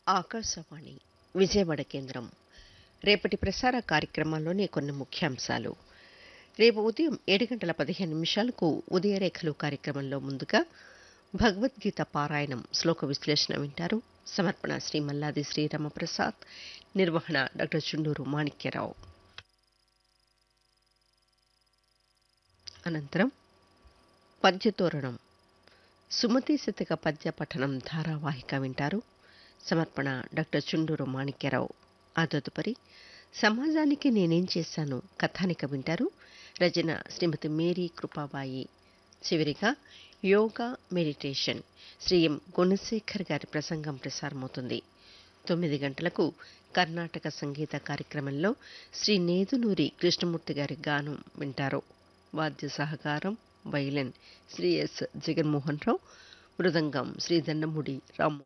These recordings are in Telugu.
ఆకాశవాణి విజయవాడ కేంద్రం రేపటి ప్రసార కార్యక్రమాల్లోని కొన్ని ముఖ్యాంశాలు రేపు ఉదయం ఏడు గంటల పదిహేను నిమిషాలకు ఉదయరేఖలు కార్యక్రమంలో ముందుగా భగవద్గీత పారాయణం శ్లోక విశ్లేషణ వింటారు సమర్పణ శ్రీ మల్లాది శ్రీరామప్రసాద్ నిర్వహణ డాక్టర్ చుండూరు మాణిక్యరావు అనంతరం పద్యతోరణం సుమతి శతక పద్య పఠనం ధారావాహిక వింటారు సమర్పణ డాక్టర్ చుండూరు మాణిక్యరావు ఆ తదుపరి సమాజానికి నేనేం చేశాను కథానిక వింటారు రచన శ్రీమతి మేరీ కృపాబాయి చివరిగా యోగా మెడిటేషన్ శ్రీ ఎం గుణశేఖర్ గారి ప్రసంగం ప్రసారమవుతుంది తొమ్మిది గంటలకు కర్ణాటక సంగీత కార్యక్రమంలో శ్రీ నేదునూరి కృష్ణమూర్తి గారి గానం వింటారు వాద్య సహకారం వైలెన్ శ్రీ ఎస్ జగన్మోహన్ రావు మృదంగం శ్రీ దండముడి రాము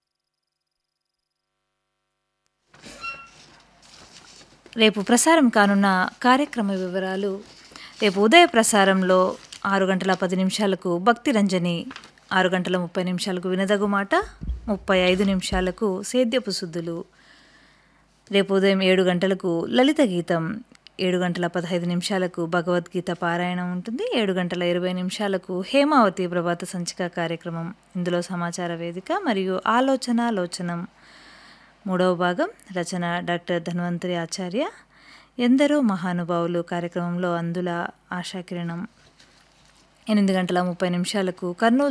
రేపు ప్రసారం కానున్న కార్యక్రమ వివరాలు రేపు ఉదయ ప్రసారంలో ఆరు గంటల పది నిమిషాలకు భక్తి రంజని ఆరు గంటల ముప్పై నిమిషాలకు వినదగు మాట ముప్పై ఐదు నిమిషాలకు సేద్యపు శుద్ధులు రేపు ఉదయం ఏడు గంటలకు లలిత గీతం ఏడు గంటల పదహైదు నిమిషాలకు భగవద్గీత పారాయణం ఉంటుంది ఏడు గంటల ఇరవై నిమిషాలకు హేమావతి ప్రభాత సంచిక కార్యక్రమం ఇందులో సమాచార వేదిక మరియు ఆలోచన లోచనం మూడవ భాగం రచన డాక్టర్ ధన్వంతరి ఆచార్య ఎందరో మహానుభావులు కార్యక్రమంలో అందుల ఆశాకిరణం ఎనిమిది గంటల ముప్పై నిమిషాలకు కర్నూలు